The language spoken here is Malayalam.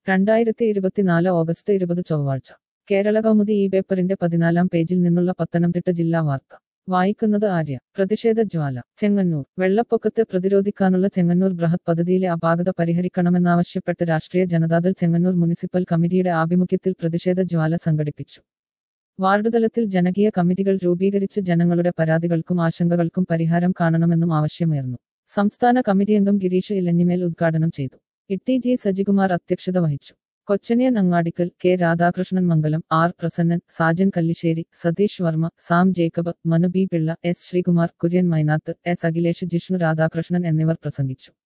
രണ്ടായിരത്തി ഇരുപത്തിനാല് ഓഗസ്റ്റ് ഇരുപത് ചൊവ്വാഴ്ച കേരള കൗമുദി ഈ പേപ്പറിന്റെ പതിനാലാം പേജിൽ നിന്നുള്ള പത്തനംതിട്ട ജില്ലാ വാർത്ത വായിക്കുന്നത് ആര്യ പ്രതിഷേധ ജ്വാല ചെങ്ങന്നൂർ വെള്ളപ്പൊക്കത്തെ പ്രതിരോധിക്കാനുള്ള ചെങ്ങന്നൂർ ബൃഹത് പദ്ധതിയിലെ അപാകത പരിഹരിക്കണമെന്നാവശ്യപ്പെട്ട് രാഷ്ട്രീയ ജനതാദൾ ചെങ്ങന്നൂർ മുനിസിപ്പൽ കമ്മിറ്റിയുടെ ആഭിമുഖ്യത്തിൽ പ്രതിഷേധ ജ്വാല സംഘടിപ്പിച്ചു വാർഡ് തലത്തിൽ ജനകീയ കമ്മിറ്റികൾ രൂപീകരിച്ച് ജനങ്ങളുടെ പരാതികൾക്കും ആശങ്കകൾക്കും പരിഹാരം കാണണമെന്നും ആവശ്യമുയർന്നു സംസ്ഥാന കമ്മിറ്റി അംഗം ഗിരീഷ് ഇലഞ്ഞിമേൽ ഉദ്ഘാടനം ചെയ്തു ഇട്ടി ജി സജികുമാർ അധ്യക്ഷത വഹിച്ചു Kochaniyan Angadikkal K Radhakrishnan Mangalam R Prasannan Sajan Kallissery Satheesh Varma Sam Jacob Manu B Pillai S Sreekumar Kurian Mainath S Akhilesh Jishnu Radhakrishnan എന്നിവർ പ്രസംഗിച്ചു